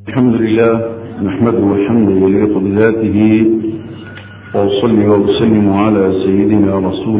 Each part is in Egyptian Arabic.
الحمد لله نحمده الحمد لله بذاته وأصلي وأسلم على سيدنا رسول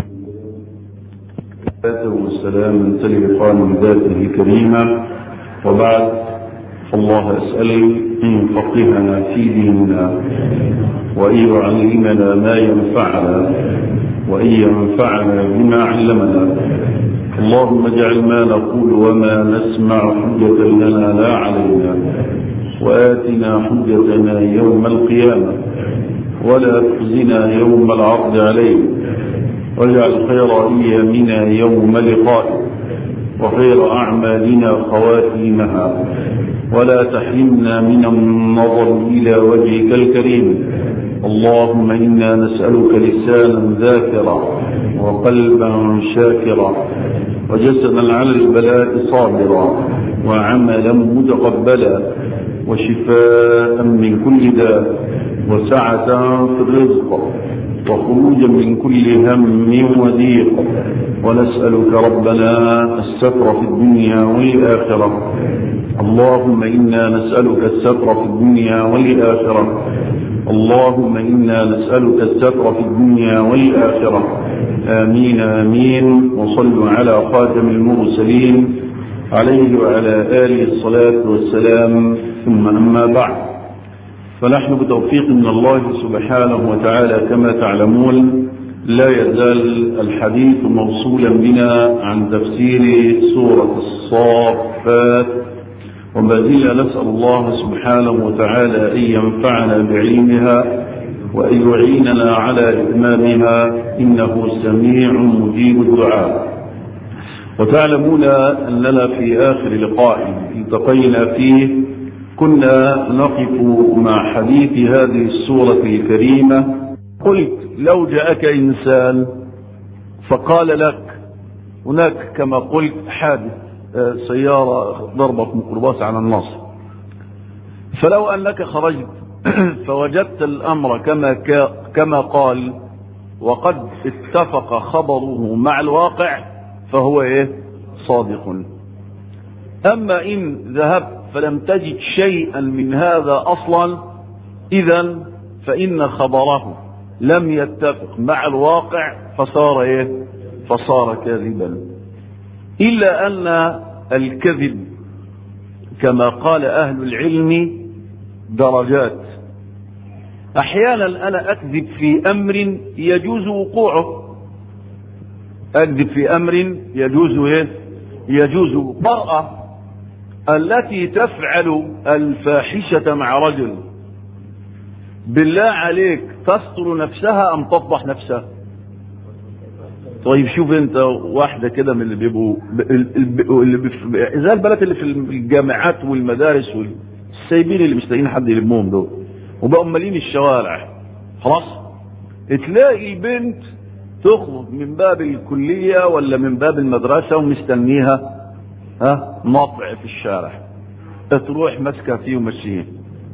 الله والسلام تلقان بذاته كريما وبعد الله أسأل أن يفقهنا في ديننا وأن يعلمنا ما ينفعنا وأن ينفعنا بما علمنا اللهم اجعل ما نقول وما نسمع حجة لنا لا علينا وآتنا حجتنا يوم القيامة ولا تخزنا يوم العرض عليك واجعل خير أيامنا يوم لقائك وخير أعمالنا خواتيمها ولا تحرمنا من النظر إلى وجهك الكريم اللهم إنا نسألك لسانا ذاكرا وقلبا شاكرا وجسدا على البلاء صابرا وعملا متقبلا وشفاء من كل داء وسعة في الرزق وخروجا من كل هم وضيق ونسألك ربنا الستر في الدنيا والآخرة اللهم إنا نسألك الستر في الدنيا والآخرة اللهم إنا نسألك الستر في الدنيا والآخرة آمين آمين وصلوا على خاتم المرسلين عليه وعلى آله الصلاة والسلام ثم أما بعد فنحن بتوفيق من الله سبحانه وتعالى كما تعلمون لا يزال الحديث موصولا بنا عن تفسير سورة الصافات وما زلنا نسأل الله سبحانه وتعالى أن ينفعنا بعلمها وأن يعيننا على إتمامها إنه سميع مجيب الدعاء وتعلمون أننا في آخر لقاء التقينا فيه كنا نقف مع حديث هذه السورة الكريمة قلت لو جاءك إنسان فقال لك هناك كما قلت حادث سيارة ضربت ميكروباص على النصر فلو أنك خرجت فوجدت الأمر كما كما قال وقد اتفق خبره مع الواقع فهو ايه صادق أما إن ذهبت فلم تجد شيئا من هذا أصلا إذا فإن خبره لم يتفق مع الواقع فصار ايه فصار كاذبا إلا أن الكذب كما قال أهل العلم درجات أحيانا أنا أكذب في أمر يجوز وقوعه أكذب في أمر يجوز إيه؟ يجوز المرأة التي تفعل الفاحشة مع رجل بالله عليك تستر نفسها أم تفضح نفسها طيب شوف انت واحدة كده من اللي بيبقوا اللي بيف... زي البنات اللي في الجامعات والمدارس والسايبين اللي مش لاقيين حد يلمهم دول وبقوا مالين الشوارع خلاص تلاقي البنت تخرج من باب الكلية ولا من باب المدرسة ومستنيها ها مطع في الشارع تروح ماسكة فيه وماشيين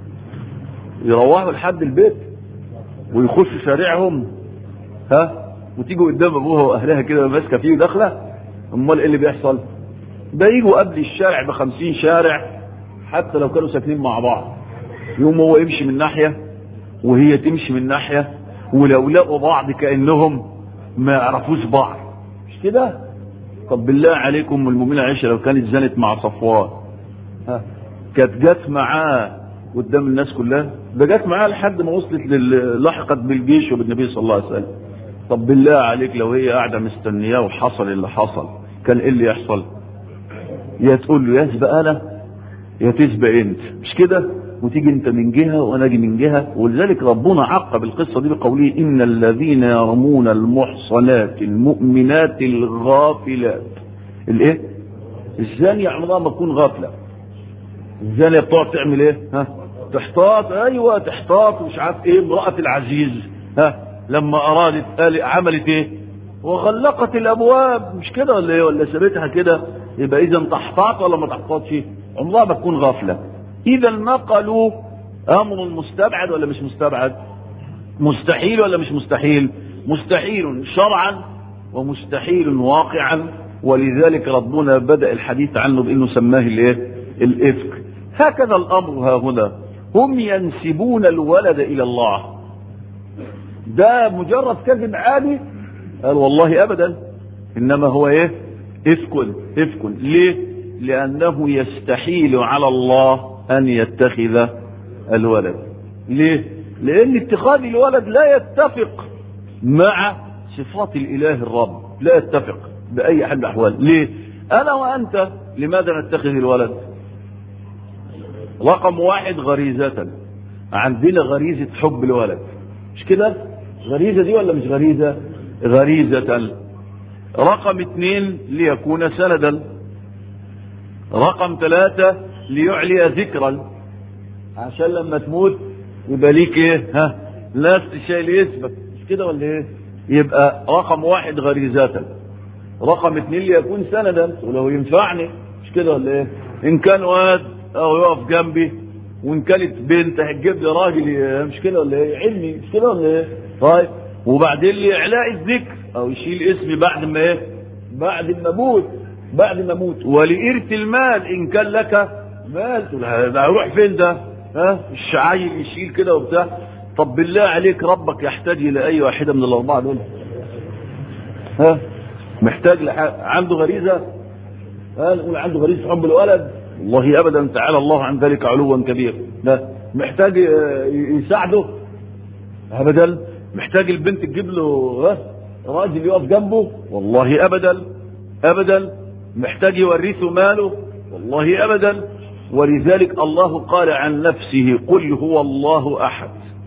يروحوا لحد البيت ويخشوا شارعهم ها وتيجي قدام ابوها واهلها كده ماسكه فيه وداخله امال ايه اللي بيحصل ده يجوا قبل الشارع بخمسين شارع حتى لو كانوا ساكنين مع بعض يوم هو يمشي من ناحيه وهي تمشي من ناحيه ولو لقوا بعض كانهم ما يعرفوش بعض مش كده طب بالله عليكم المؤمنه عائشه لو كانت زنت مع صفوان ها كانت جت معاه قدام الناس كلها ده جت معاه لحد ما وصلت لل... لحقت بالجيش وبالنبي صلى الله عليه وسلم طب بالله عليك لو هي قاعده مستنياه وحصل اللي حصل كان ايه اللي يحصل يا تقول له يا سبق انا يا تسبق انت مش كده وتيجي انت من جهه وانا اجي من جهه ولذلك ربنا عقب القصه دي بقوله ان الذين يرمون المحصنات المؤمنات الغافلات الايه الزانية عمرها ما تكون غافله الزانية بتقعد تعمل ايه ها تحتاط ايوه تحتاط مش عارف ايه امراه العزيز ها لما ارادت قال عملت ايه وغلقت الابواب مش كده ولا ايه ولا سابتها كده يبقى اذا تحتاط ولا ما تحتاطش عمرها ما تكون غافله اذا نقلوا امر مستبعد ولا مش مستبعد مستحيل ولا مش مستحيل مستحيل شرعا ومستحيل واقعا ولذلك ربنا بدأ الحديث عنه بانه سماه الايه الافك هكذا الأمر ها هنا هم ينسبون الولد إلى الله ده مجرد كذب عادي قال والله أبدا إنما هو إيه إفك إفك ليه لأنه يستحيل على الله أن يتخذ الولد ليه لأن اتخاذ الولد لا يتفق مع صفات الإله الرب لا يتفق بأي حال من الأحوال ليه أنا وأنت لماذا نتخذ الولد رقم واحد غريزة عندنا غريزة حب الولد مش كده غريزة دي ولا مش غريزة غريزة رقم اثنين ليكون سندا رقم ثلاثة ليعلي ذكرا عشان لما تموت يبقى ليك ايه ها ناس تشيل اسمك مش كده ولا ايه يبقى رقم واحد غريزة رقم اثنين ليكون سندا ولو ينفعني مش كده ولا ايه ان كان واد او يقف جنبي وان كانت بنت هتجيب لي راجل مش كده ولا ايه علمي مش كده ولا ايه طيب وبعدين لاعلاء الذكر او يشيل اسمي بعد ما ايه بعد ما اموت بعد ما اموت ولإرث المال ان كان لك مال ده هيروح فين ده ها الشعايل يشيل كده وبتاع طب بالله عليك ربك يحتاج الى اي واحده من الاربعه دول ها محتاج لح... عنده غريزه ها نقول عنده غريزه حب الولد والله ابدا تعالى الله عن ذلك علوا كبير لا محتاج يساعده ابدا محتاج البنت تجيب له ها راجل يقف جنبه والله ابدا ابدا محتاج يورثه ماله والله ابدا ولذلك الله قال عن نفسه قل هو الله احد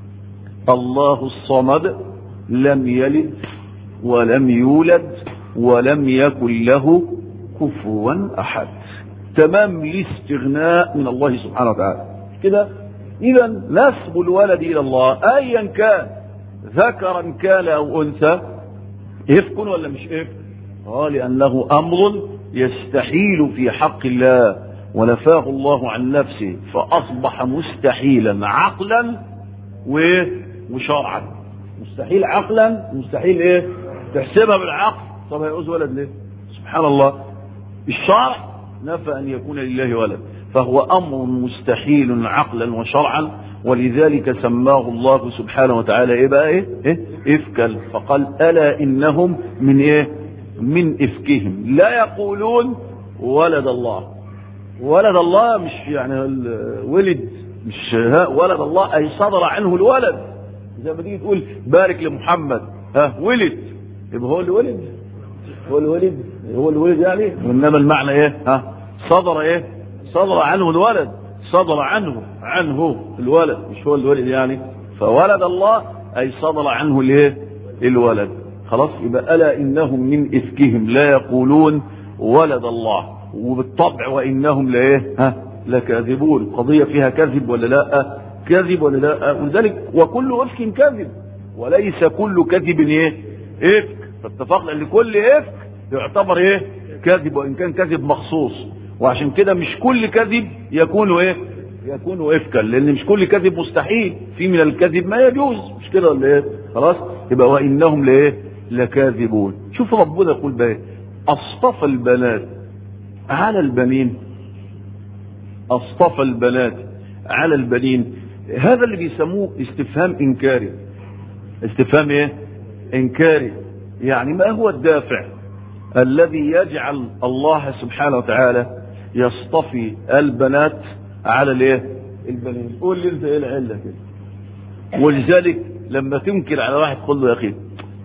الله الصمد لم يلد ولم يولد ولم يكن له كفوا احد تمام الاستغناء من الله سبحانه وتعالى كده اذا نسب الولد الى الله ايا كان ذكرا كان او انثى افك ولا مش افك اه لانه امر يستحيل في حق الله ونفاه الله عن نفسه فاصبح مستحيلا عقلا وشرعا مستحيل عقلا مستحيل ايه تحسبها بالعقل طب هيعوز ولد ليه سبحان الله الشرع نفى ان يكون لله ولد فهو امر مستحيل عقلا وشرعا ولذلك سماه الله سبحانه وتعالى ايه بقى ايه, إيه؟ افكا فقال الا انهم من ايه من افكهم لا يقولون ولد الله ولد الله مش يعني ولد مش ها ولد الله اي صدر عنه الولد زي ما تيجي تقول بارك لمحمد ها ولد يبقى هو اللي ولد هو اللي ولد هو اللي ولد يعني انما المعنى ايه ها صدر ايه صدر عنه الولد صدر عنه عنه الولد مش هو الولد يعني فولد الله اي صدر عنه الايه الولد خلاص يبقى الا انهم من افكهم لا يقولون ولد الله وبالطبع وانهم لايه ها لكاذبون قضيه فيها كذب ولا لا كذب ولا لا ولذلك وكل افك كذب وليس كل كذب ايه افك فاتفقنا ان كل افك يعتبر ايه كذب وان كان كذب مخصوص وعشان كده مش كل كذب يكون ايه يكون افكا لان مش كل كذب مستحيل في من الكذب ما يجوز مش كده ولا ايه خلاص يبقى وانهم لايه لكاذبون شوف ربنا يقول بقى اصطفى البنات على البنين اصطفى البنات على البنين هذا اللي بيسموه استفهام انكاري استفهام ايه انكاري يعني ما هو الدافع الذي يجعل الله سبحانه وتعالى يصطفي البنات على الايه البنين قول لي انت ايه العله كده ولذلك لما تنكر على واحد قل له يا اخي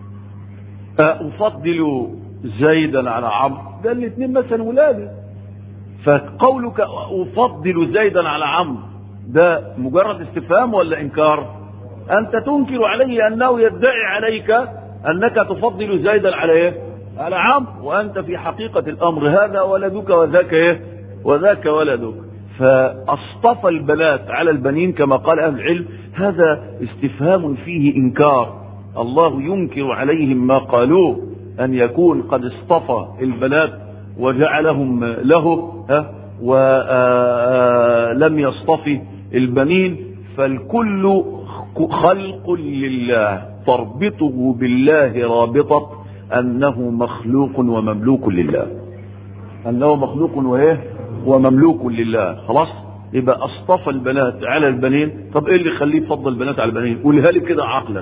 افضل زيدا على عمرو ده الاثنين مثلا ولادي فقولك افضل زيدا على عمرو ده مجرد استفهام ولا انكار انت تنكر عليه انه يدعي عليك انك تفضل زيدا على ايه على عمرو وانت في حقيقه الامر هذا ولدك وذاك ايه وذاك ولدك فاصطفى البنات على البنين كما قال اهل العلم هذا استفهام فيه انكار الله ينكر عليهم ما قالوه ان يكون قد اصطفى البنات وجعلهم له ها ولم يصطفي البنين فالكل خلق لله تربطه بالله رابطة أنه مخلوق ومملوك لله أنه مخلوق وإيه ومملوك لله خلاص يبقى اصطفى البنات على البنين طب ايه اللي يخليه يفضل البنات على البنين قولها لي كده عقلا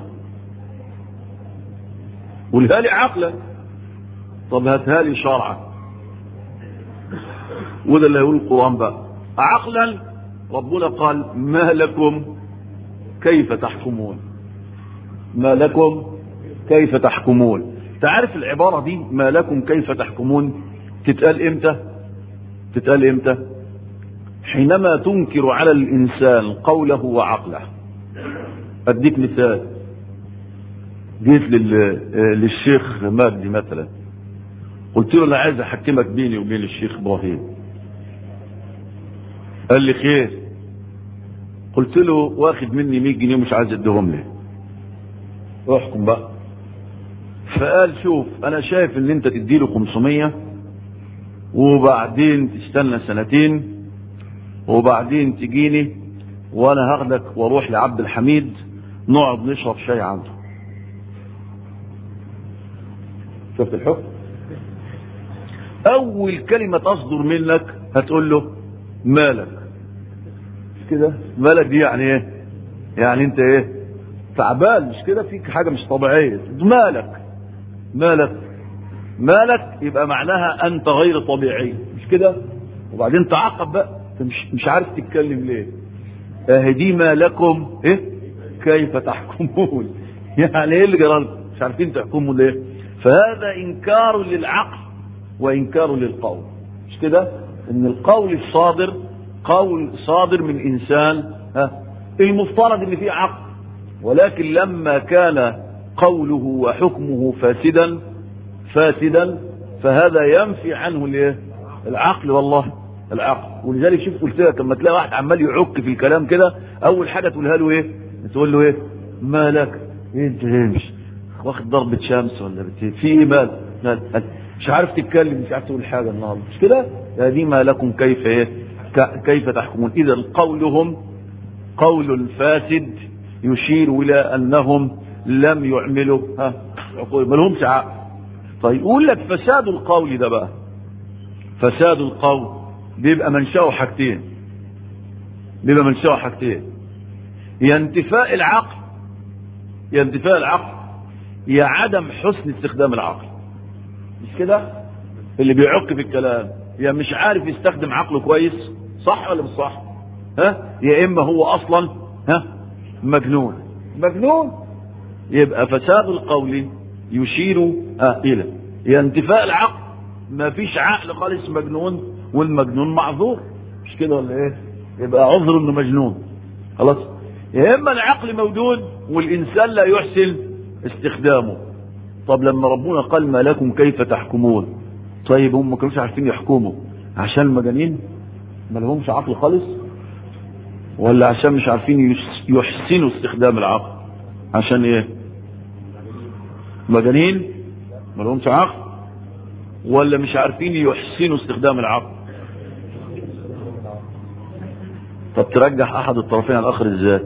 قولها لي عقلا طب هاتها لي شرعا وده اللي هيقول القرآن بقى عقلا ربنا قال ما لكم كيف تحكمون ما لكم كيف تحكمون تعرف العبارة دي ما لكم كيف تحكمون تتقال امتى تتقال امتى حينما تنكر على الإنسان قوله وعقله أديك مثال جيت لل... للشيخ مجدي مثلا قلت له انا عايز احكمك بيني وبين الشيخ ابراهيم قال لي خير قلت له واخد مني 100 جنيه مش عايز اديهم لي احكم بقى فقال شوف انا شايف ان انت تديله 500 وبعدين تستنى سنتين وبعدين تجيني وانا هاخدك واروح لعبد الحميد نقعد نشرب شاي عنده شفت الحكم اول كلمة تصدر منك هتقول له مالك مش كده مالك دي يعني ايه يعني انت ايه تعبان مش كده فيك حاجة مش طبيعية مالك مالك مالك يبقى معناها انت غير طبيعي مش كده وبعدين تعقب بقى انت مش مش عارف تتكلم ليه اهدي ما لكم ايه كيف تحكمون يعني ايه اللي جرى مش عارفين تحكموا ليه فهذا انكار للعقل وانكار للقول مش كده ان القول الصادر قول صادر من انسان ها المفترض ان فيه عقل ولكن لما كان قوله وحكمه فاسدا فاسدا فهذا ينفي عنه الايه العقل والله العقل ولذلك شوف قلت لك لما تلاقي واحد عمال يعك في الكلام كده اول حاجه تقولها له ايه تقول له ايه مالك إيه انت ايه مش واخد ضربه شمس ولا بت... في ايه مال مش عارف تتكلم مش عارف تقول حاجه النهارده مش كده هذه ما لكم كيف ايه ك... كيف تحكمون اذا قولهم قول فاسد يشير الى انهم لم يعملوا ها عقول ما لهمش عقل طيب يقول لك فساد القول ده بقى فساد القول بيبقى منشأه حاجتين بيبقى منشأه حاجتين يا انتفاء العقل يا انتفاء العقل يا عدم حسن استخدام العقل مش كده اللي بيعك في الكلام يا مش عارف يستخدم عقله كويس صح ولا مش صح ها يا اما هو اصلا ها مجنون مجنون يبقى فساد القول يشير آه الى يا انتفاء العقل ما فيش عقل خالص مجنون والمجنون معذور مش كده ولا ايه يبقى عذر انه مجنون خلاص يا اما العقل موجود والانسان لا يحسن استخدامه طب لما ربنا قال ما لكم كيف تحكمون طيب هم ما كانوش عارفين يحكموا عشان مجانين ما لهمش عقل خالص ولا عشان مش عارفين يحسنوا استخدام العقل عشان ايه مجانين ما لهمش عقل ولا مش عارفين يحسنوا استخدام العقل طب ترجح احد الطرفين على الاخر ازاي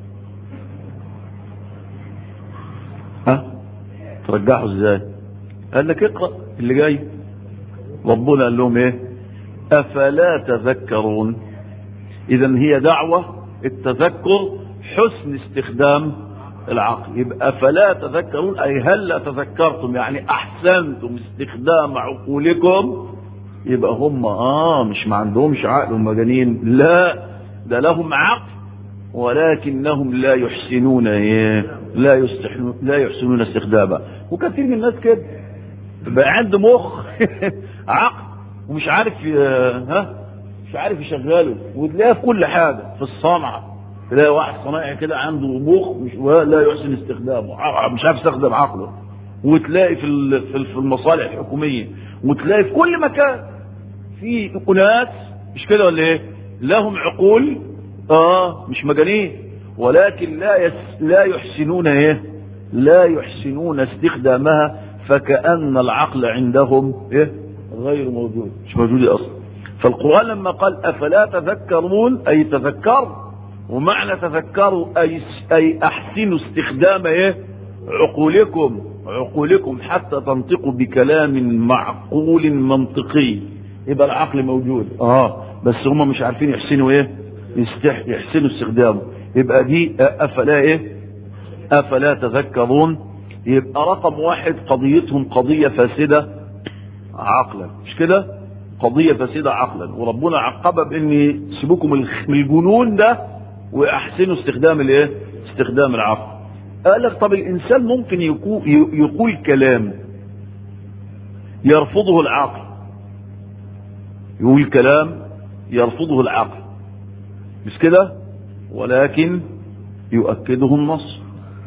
ها ترجحه ازاي قال لك اقرا اللي جاي ربنا قال لهم ايه افلا تذكرون اذا هي دعوه التذكر حسن استخدام العقل يبقى فلا تذكرون اي هل تذكرتم يعني احسنتم استخدام عقولكم يبقى هم اه مش ما عندهمش عقل ومجانين لا ده لهم عقل ولكنهم لا يحسنون ايه لا يستحنون لا يحسنون استخدامه وكثير من الناس كده بقى عنده مخ عقل ومش عارف ها مش عارف يشغله وتلاقيه في كل حاجه في الصنعه تلاقي واحد صنايعي كده عنده مخ مش لا يحسن استخدامه مش عارف يستخدم عقله وتلاقي في في المصالح الحكوميه وتلاقي في كل مكان في اناس مش كده ولا ايه لهم عقول اه مش مجانين ولكن لا يس لا يحسنون ايه لا يحسنون استخدامها فكأن العقل عندهم ايه غير موجود مش موجود اصلا فالقرآن لما قال افلا تذكرون اي تذكروا ومعنى تذكروا أي, أي أحسنوا استخدام إيه؟ عقولكم عقولكم حتى تنطقوا بكلام معقول منطقي يبقى العقل موجود اه بس هم مش عارفين يحسنوا ايه يستح يحسنوا استخدامه يبقى دي افلا ايه افلا تذكرون يبقى رقم واحد قضيتهم قضية فاسدة عقلا مش كده قضية فاسدة عقلا وربنا عقبها بان سيبوكم من الجنون ده واحسنوا استخدام الايه استخدام العقل قال لك طب الانسان ممكن يقول كلام يرفضه العقل يقول كلام يرفضه العقل مش كده ولكن يؤكده النص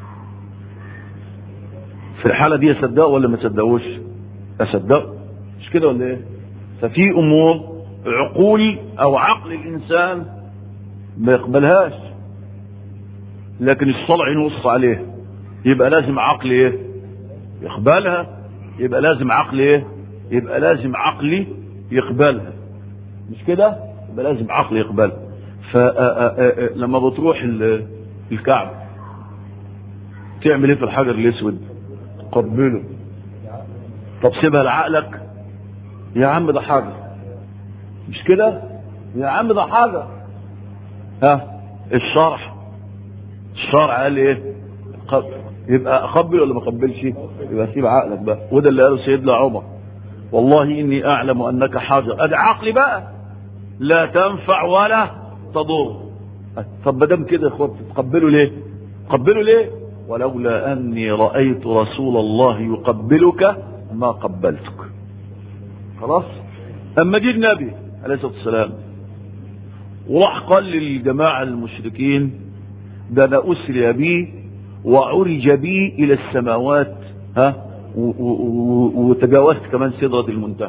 في الحالة دي يصدقه ولا ما يصدقوش يصدقه مش كده ولا ايه ففي امور عقول او عقل الانسان ما يقبلهاش لكن الشرع ينص عليه يبقى لازم عقل ايه يقبلها يبقى لازم عقل ايه يبقى لازم عقلي يقبلها مش كده يبقى لازم عقل يقبلها فلما بتروح الكعب تعمل ايه في الحجر الاسود قبله طب سيبها لعقلك يا عم ده حجر مش كده يا عم ده حجر ها الشرح الشرع قال ايه قبل يبقى اقبل ولا ما اقبلش يبقى سيب عقلك بقى وده اللي قاله سيدنا عمر والله اني اعلم انك حجر ادي عقلي بقى لا تنفع ولا تضر طب ما دام كده يا اخوات تقبلوا ليه تقبلوا ليه ولولا اني رايت رسول الله يقبلك ما قبلتك خلاص اما جه النبي عليه الصلاه والسلام وراح قال للجماعه المشركين ده انا اسري بي وعرج بي الى السماوات ها وتجاوزت كمان سدرة المنتهى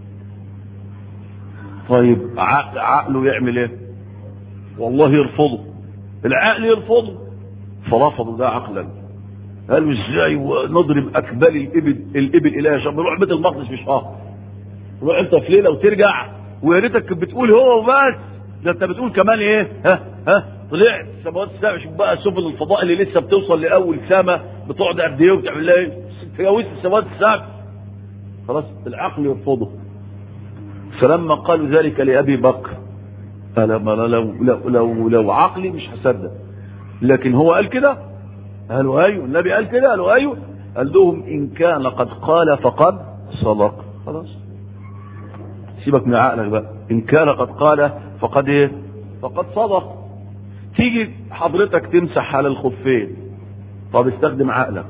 طيب عقل عقله يعمل ايه والله يرفضه العقل يرفضه فرفضوا ده عقلا قالوا ازاي نضرب اكبال الابل الابل الى شام نروح بيت المقدس في شهر روح انت في ليله وترجع ويا ريتك بتقول هو وبس ده انت بتقول كمان ايه ها ها طلعت سماوات السبع شوف بقى سفن الفضاء اللي لسه بتوصل لاول سما بتقعد قد ايه وبتعمل لها ايه تجاوزت السماوات السبع خلاص العقل يرفضه فلما قالوا ذلك لابي بكر قال ما لو لو لو, لو عقلي مش هصدق لكن هو قال كده قالوا ايوه النبي قال كده قالوا ايوه قال لهم ان كان قد قال فقد صدق خلاص سيبك من عقلك بقى ان كان قد قال فقد ايه فقد صدق تيجي حضرتك تمسح على الخفين طب استخدم عقلك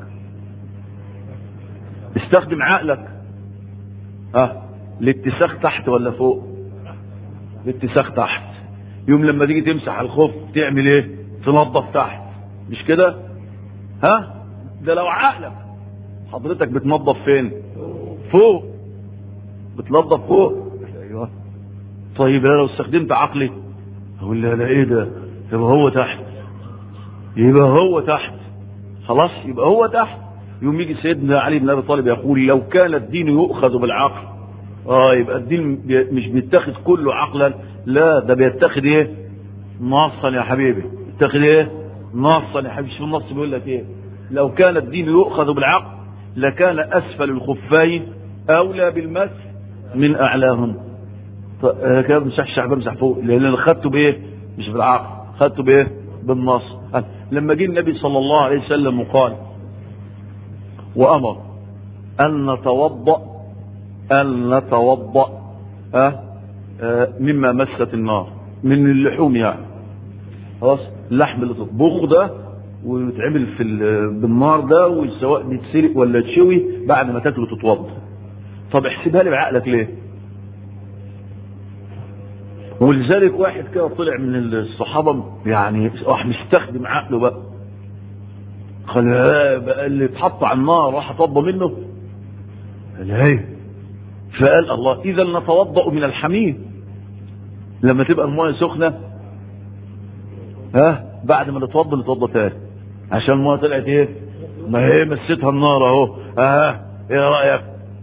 استخدم عقلك اه الاتساخ تحت ولا فوق الاتساخ تحت يوم لما تيجي تمسح على الخف تعمل ايه تنظف تحت مش كده ها ده لو عقلك حضرتك بتنظف فين فوق بتنظف فوق ايوه طيب انا لو استخدمت عقلي اقول لا لا ايه ده يبقى هو تحت يبقى هو تحت خلاص يبقى هو تحت يوم يجي سيدنا علي بن ابي طالب يقول لو كان الدين يؤخذ بالعقل اه يبقى الدين مش بيتاخد كله عقلا لا ده بيتاخد ايه نصا يا حبيبي بيتاخد ايه نصا يا حبيبي شوف النص بيقول لك ايه لو كان الدين يؤخذ بالعقل لكان اسفل الخفين اولى بالمسح من اعلاهم كده بمسحش بمسح فوق لان انا خدته بايه مش بالعقل خدته بايه بالنص لما جه النبي صلى الله عليه وسلم وقال وامر ان نتوضا ان نتوضا أه؟ أه مما مست النار من اللحوم يعني خلاص اللحم اللي تطبخه ده ويتعمل في بالنار ده وسواء يتسلق ولا تشوي بعد ما تاكله تتوضا طب احسبها لي بعقلك ليه ولذلك واحد كده طلع من الصحابة يعني راح مستخدم عقله بقى قال بقى اللي اتحط على النار راح اتوضى منه قال ايه فقال الله اذا نتوضا من الحميم لما تبقى المايه سخنه ها بعد ما نتوضا نتوضا تاني عشان المايه طلعت ايه ما هي مستها النار اهو ها ايه رايك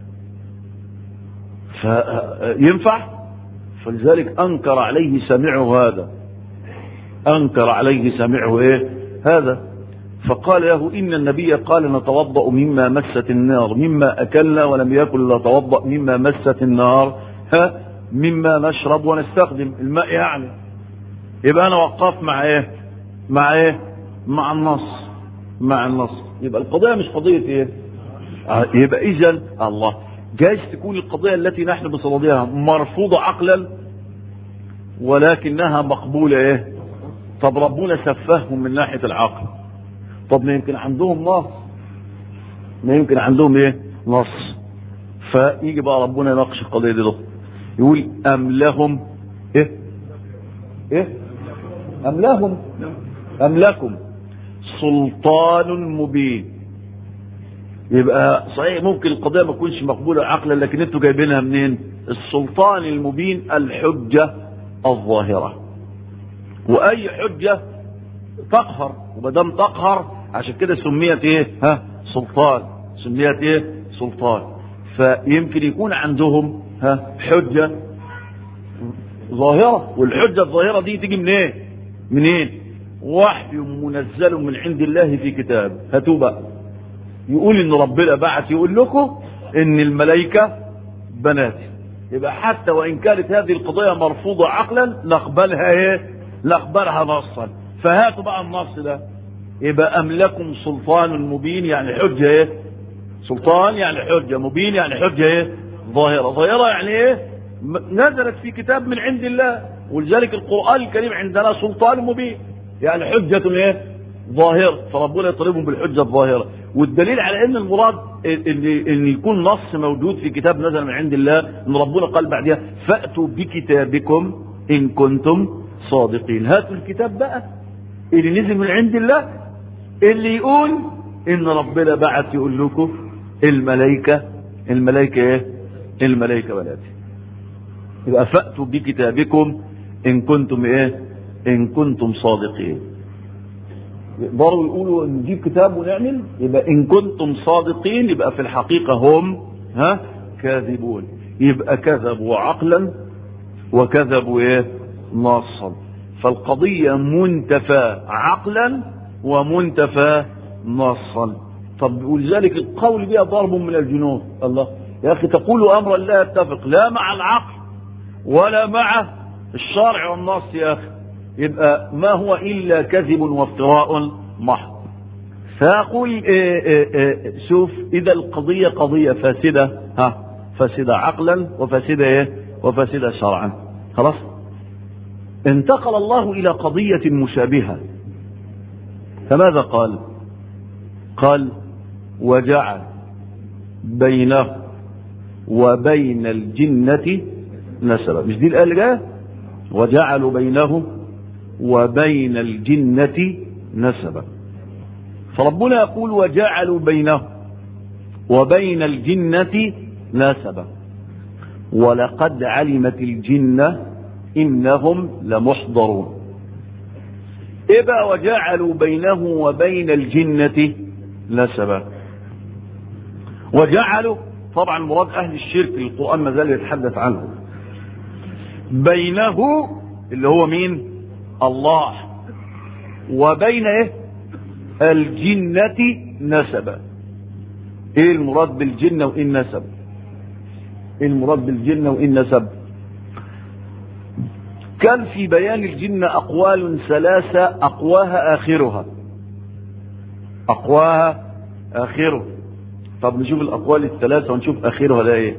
فينفع فلذلك انكر عليه سمعه هذا انكر عليه سمعه ايه هذا فقال له ان النبي قال نتوضا مما مست النار مما اكلنا ولم يكن نتوضا مما مست النار ها مما نشرب ونستخدم الماء يعني يبقى انا وقفت مع ايه مع ايه مع النص مع النص يبقى القضيه مش قضيه ايه آه، يبقى اذا الله جايز تكون القضيه التي نحن بصددها مرفوضه عقلا ولكنها مقبوله ايه طب ربنا سفههم من ناحيه العقل طب ما يمكن عندهم نص ما يمكن عندهم ايه نص فيجي بقى ربنا يناقش القضيه دي ده يقول ام لهم ايه ايه ام لهم ام لكم سلطان مبين يبقى صحيح ممكن القضيه ما تكونش مقبوله عقلا لكن انتوا جايبينها منين السلطان المبين الحجه الظاهره واي حجه تقهر وما دام تقهر عشان كده سميت ايه ها سلطان سميت ايه سلطان فيمكن يكون عندهم ها حجه ظاهره والحجه الظاهره دي تيجي منين إيه؟ منين وحي منزل من عند الله في كتاب هاتوا بقى يقول ان ربنا بعث يقول لكم ان الملائكه بناتي يبقى حتى وان كانت هذه القضيه مرفوضه عقلا نقبلها ايه نقبلها نصا فهاتوا بقى النص ده يبقى ام لكم سلطان مبين يعني حجه ايه سلطان يعني حجه مبين يعني حجه ايه ظاهره ظاهره يعني ايه نزلت في كتاب من عند الله ولذلك القران الكريم عندنا سلطان مبين يعني حجه ايه ظاهره فربنا يطالبهم بالحجه الظاهره والدليل على ان المراد ان ان يكون نص موجود في كتاب نزل من عند الله ان ربنا قال بعدها فاتوا بكتابكم ان كنتم صادقين هاتوا الكتاب بقى اللي نزل من عند الله اللي يقول ان ربنا بعث يقول لكم الملائكه الملائكه ايه الملائكه بناتي يبقى فاتوا بكتابكم ان كنتم ايه ان كنتم صادقين يقدروا يقولوا نجيب كتاب ونعمل يبقى ان كنتم صادقين يبقى في الحقيقه هم ها كاذبون يبقى كذبوا عقلا وكذبوا ايه نصا فالقضيه منتفى عقلا ومنتفى نصا طب ولذلك القول بها ضرب من الجنون الله يا اخي تقول امرا لا يتفق لا مع العقل ولا مع الشرع والنص يا اخي يبقى ما هو الا كذب وافتراء محض فاقول إيه إيه إيه شوف اذا القضيه قضيه فاسده ها فاسده عقلا وفاسده ايه وفاسده شرعا خلاص انتقل الله الى قضيه مشابهه فماذا قال قال وجعل بينه وبين الجنة نسبا مش دي الآية اللي جاية وجعلوا بينه وبين الجنة نسبا فربنا يقول وجعلوا بينه وبين الجنة نسبا ولقد علمت الجنة إنهم لمحضرون إيه بقى وجعلوا بينه وبين الجنة نسبا وجعلوا طبعا مراد أهل الشرك القرآن ما زال يتحدث عنه بينه اللي هو مين الله وبين ايه الجنة نسبا ايه المراد بالجنة وإن نسب ايه المراد بالجنة وإن نسب كان في بيان الجنة أقوال ثلاثة أقواها آخرها أقواها آخره طب نشوف الأقوال الثلاثة ونشوف آخرها ده إيه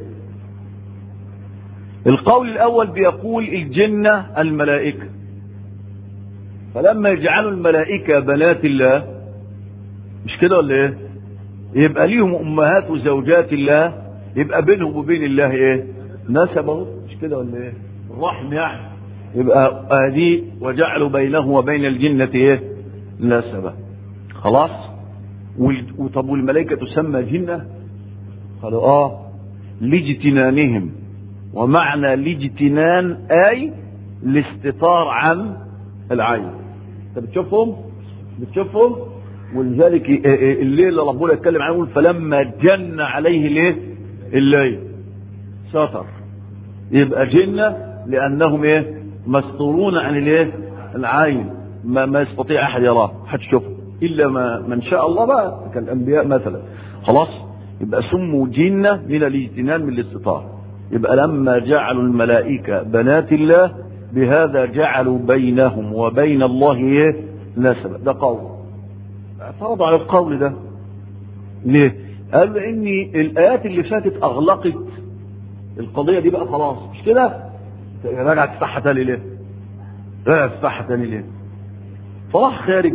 القول الأول بيقول الجنة الملائكة فلما يجعلوا الملائكة بنات الله مش كده ولا إيه يبقى ليهم أمهات وزوجات الله يبقى بينهم وبين الله إيه نسبه مش كده ولا إيه الرحم يعني يبقى ادي وجعلوا بينه وبين الجنة ايه نسبة خلاص وطب والملائكة تسمى جنة قالوا اه لاجتنانهم ومعنى لاجتنان اي الاستتار عن العين انت بتشوفهم بتشوفهم ولذلك الليل اللي ربنا يتكلم عنه يقول فلما جن عليه الايه الليل ستر يبقى جنة لانهم ايه مستورون عن الايه العين ما, ما يستطيع احد يراه حد يشوفه الا ما من شاء الله بقى كالانبياء مثلا خلاص يبقى سموا جنة من الاجتنان من الاستطاع يبقى لما جعلوا الملائكة بنات الله بهذا جعلوا بينهم وبين الله ايه نسبا ده قول اعترضوا على القول ده ليه قالوا ان الايات اللي فاتت اغلقت القضيه دي بقى خلاص مش كده راجع تفتحها تاني ليه راجع تفتحها تاني ليه فراح خارج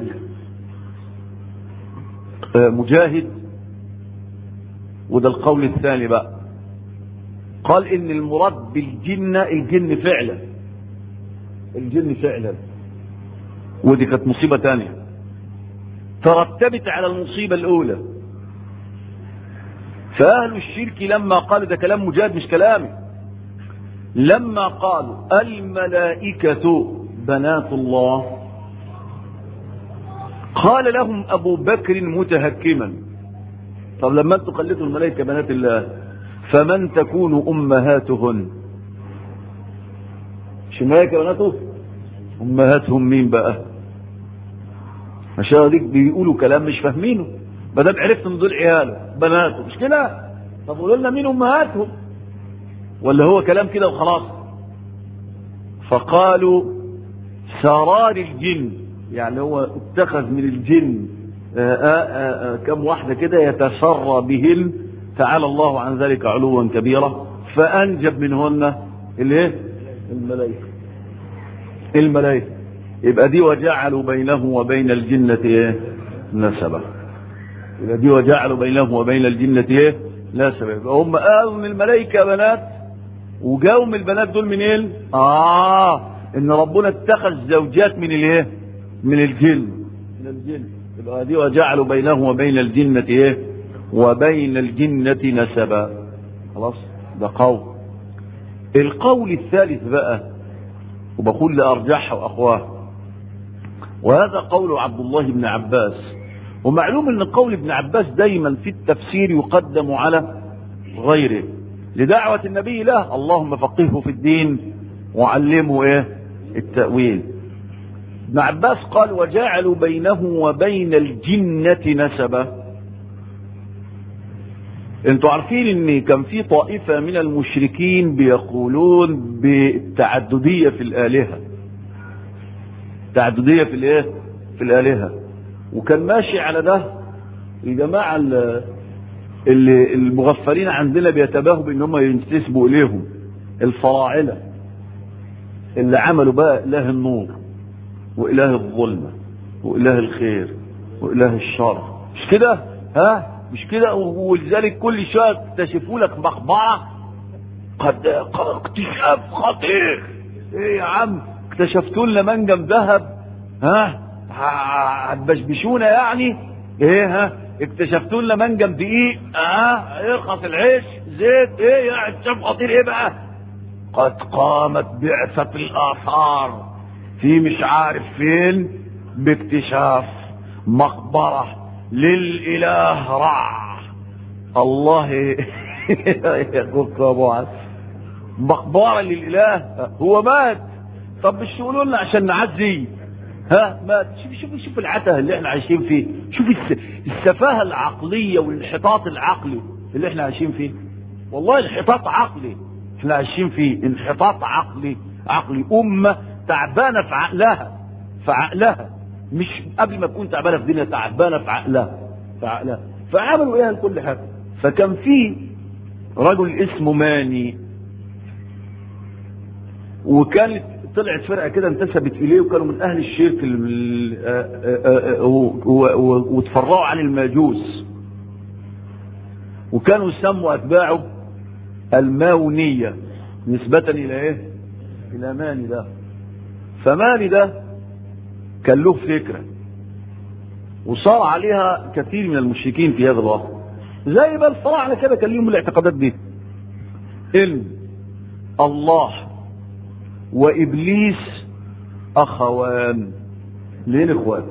مجاهد وده القول الثاني بقى قال ان المراد بالجنة الجن فعلا الجن فعلا ودي كانت مصيبة تانية ترتبت على المصيبة الاولى فاهل الشرك لما قالوا ده كلام مجاهد مش كلامي لما قالوا الملائكة بنات الله قال لهم ابو بكر متهكما طب لما انتوا خليتوا الملائكة بنات الله فمن تكون امهاتهن مش الملائكة بناته امهاتهم مين بقى عشان ديك بيقولوا كلام مش فاهمينه ما دام عرفت ان دول عياله بناته مش كده طب قولوا لنا مين امهاتهم ولا هو كلام كده وخلاص فقالوا سرار الجن يعني هو اتخذ من الجن آآ آآ كم واحدة كده يتسرى بهن تعالى الله عن ذلك علوا كبيرا فأنجب منهن الايه الملائكة الملائكة يبقى دي وجعلوا بينه وبين الجنة ايه نسبا يبقى دي وجعلوا بينه وبين الجنة ايه نسبا يبقى هم قالوا ان الملائكة بنات وجاوا من البنات دول منين اه ان ربنا اتخذ زوجات من الايه من الجن من الجن يبقى دي وجعلوا بينه وبين الجنة ايه وبين الجنة نسبا خلاص ده قول القول الثالث بقى وبقول لأرجحه وأخواه وهذا قول عبد الله بن عباس ومعلوم ان قول ابن عباس دايما في التفسير يقدم على غيره لدعوة النبي له اللهم فقهه في الدين وعلمه ايه التأويل ابن عباس قال وجعلوا بينه وبين الجنة نسبا انتوا عارفين ان كان في طائفة من المشركين بيقولون بالتعددية في الآلهة تعددية في الايه في الآلهة وكان ماشي على ده الجماعة اللي المغفلين عندنا بيتباهوا بان هم ينتسبوا اليهم الفراعنة اللي عملوا بقى اله النور واله الظلمة واله الخير واله الشر مش كده ها مش كده ولذلك كل شويه اكتشفوا لك مقبره قد اكتشاف خطير ايه يا عم اكتشفتوا لنا منجم ذهب ها هتبشبشونا يعني ايه ها اكتشفتوا لنا منجم دقيق اه ارخص العيش زيت ايه يا اكتشاف خطير ايه بقى قد قامت بعثة الآثار في مش عارف فين باكتشاف مقبرة للإله رع الله يقول ابو عز مقبرة للإله هو مات طب مش تقولوا لنا عشان نعزي ها مات شوف شوف شوف العته اللي احنا عايشين فيه شوف السفاهة العقلية والانحطاط العقلي اللي احنا عايشين فيه والله انحطاط عقلي احنا عايشين فيه انحطاط عقلي عقلي أمة تعبانة في عقلها في عقلها مش قبل ما تكون تعبانه في الدنيا تعبانه في عقلها في عقلها فعملوا ايه لكل حاجه فكان في رجل اسمه ماني وكانت طلعت فرقه كده انتسبت اليه وكانوا من اهل الشرك وتفرعوا عن الماجوس وكانوا يسموا اتباعه الماونيه نسبه الى ايه؟ الى ماني ده فماني ده كان له فكرة وصار عليها كثير من المشركين في هذا الوقت زي ما الفراعنة كده كان لهم الاعتقادات دي ان الله وابليس اخوان لين اخوات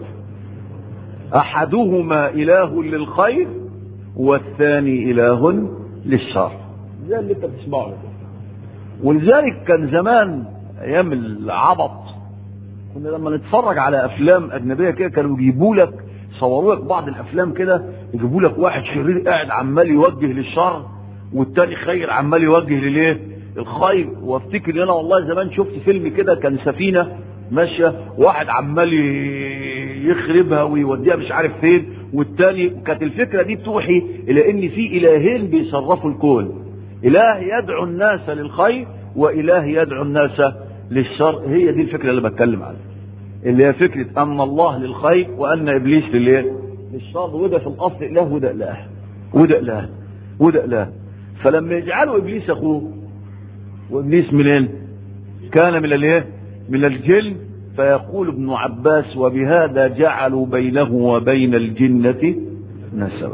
احدهما اله للخير والثاني اله للشر زي اللي انت بتسمعه ده ولذلك كان زمان ايام العبط كنا لما نتفرج على افلام اجنبيه كده كانوا يجيبوا لك صوروا لك بعض الافلام كده يجيبوا لك واحد شرير قاعد عمال يوجه للشر والتاني خير عمال يوجه للايه الخير وافتكر ان انا والله زمان شفت فيلم كده كان سفينه ماشيه واحد عمال يخربها ويوديها مش عارف فين والتاني كانت الفكره دي توحي الى ان في الهين بيصرفوا الكون اله يدعو الناس للخير واله يدعو الناس للشر هي دي الفكره اللي بتكلم عنها اللي هي فكره ان الله للخير وان ابليس للايه للشر وده في الاصل اله وده اله وده اله وده اله فلما يجعلوا ابليس اخوه وابليس منين كان من الايه من الجن فيقول ابن عباس وبهذا جعلوا بينه وبين الجنة نسبا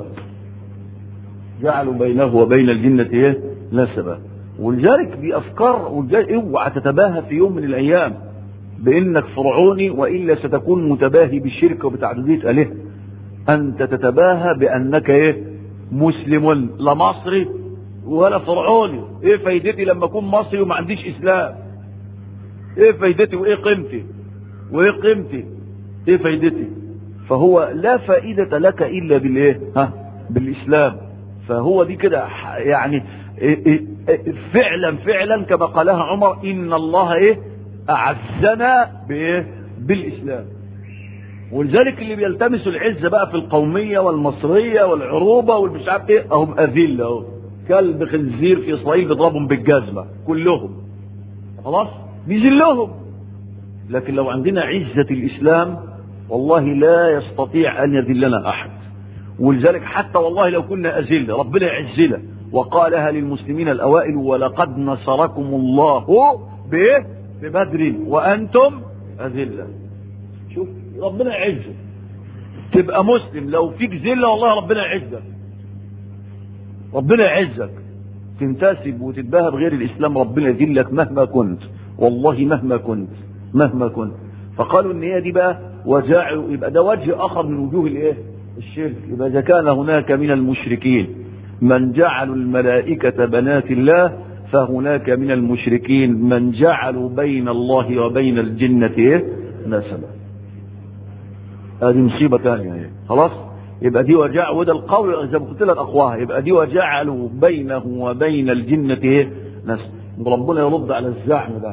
جعلوا بينه وبين الجنة ايه نسبا ولذلك دي افكار اوعى تتباهى في يوم من الايام بانك فرعوني والا ستكون متباهي بالشرك وبتعددية الهه انت تتباهى بانك ايه مسلم لا مصري ولا فرعوني ايه فايدتي لما اكون مصري وما عنديش اسلام ايه فايدتي وايه قيمتي وايه قيمتي ايه فايدتي فهو لا فائدة لك الا بالايه ها بالاسلام فهو دي كده يعني إيه إيه فعلا فعلا كما قالها عمر ان الله ايه اعزنا بايه بالاسلام ولذلك اللي بيلتمسوا العزة بقى في القومية والمصرية والعروبة والمش عارف ايه اهم اذلة اهو كلب خنزير في اسرائيل بيضربهم بالجزمة كلهم خلاص بيذلهم لكن لو عندنا عزة الاسلام والله لا يستطيع ان يذلنا احد ولذلك حتى والله لو كنا اذلة ربنا يعزنا وقالها للمسلمين الاوائل ولقد نصركم الله بايه ببدر وانتم اذله شوف ربنا يعزك تبقى مسلم لو فيك ذله والله ربنا يعزك ربنا يعزك تنتسب وتتباهى بغير الاسلام ربنا يذلك مهما كنت والله مهما كنت مهما كنت فقالوا ان هي دي بقى وجاعوا يبقى ده وجه اخر من وجوه الايه الشرك يبقى اذا كان هناك من المشركين من جعلوا الملائكة بنات الله فهناك من المشركين من جعلوا بين الله وبين الجنة ايه نسبا هذه مصيبة ثانية يعني. خلاص يبقى دي وجع وده القول زي ما قلت لك اقواها يبقى دي وجعلوا بينه وبين الجنة ايه نسبا ربنا يرد على الزعم ده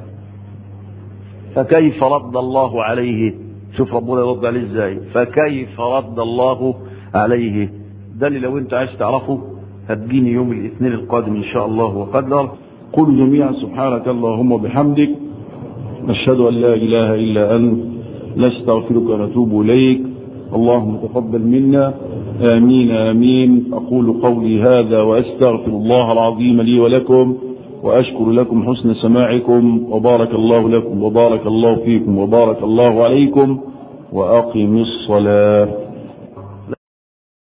فكيف رد الله عليه شوف ربنا يرد عليه ازاي فكيف رد الله عليه ده اللي لو انت عايز تعرفه هتجيني يوم الاثنين القادم ان شاء الله وقدر قل جميعا سبحانك اللهم وبحمدك نشهد ان لا اله الا انت نستغفرك ونتوب اليك اللهم تقبل منا امين امين اقول قولي هذا واستغفر الله العظيم لي ولكم واشكر لكم حسن سماعكم وبارك الله لكم وبارك الله فيكم وبارك الله عليكم واقم الصلاه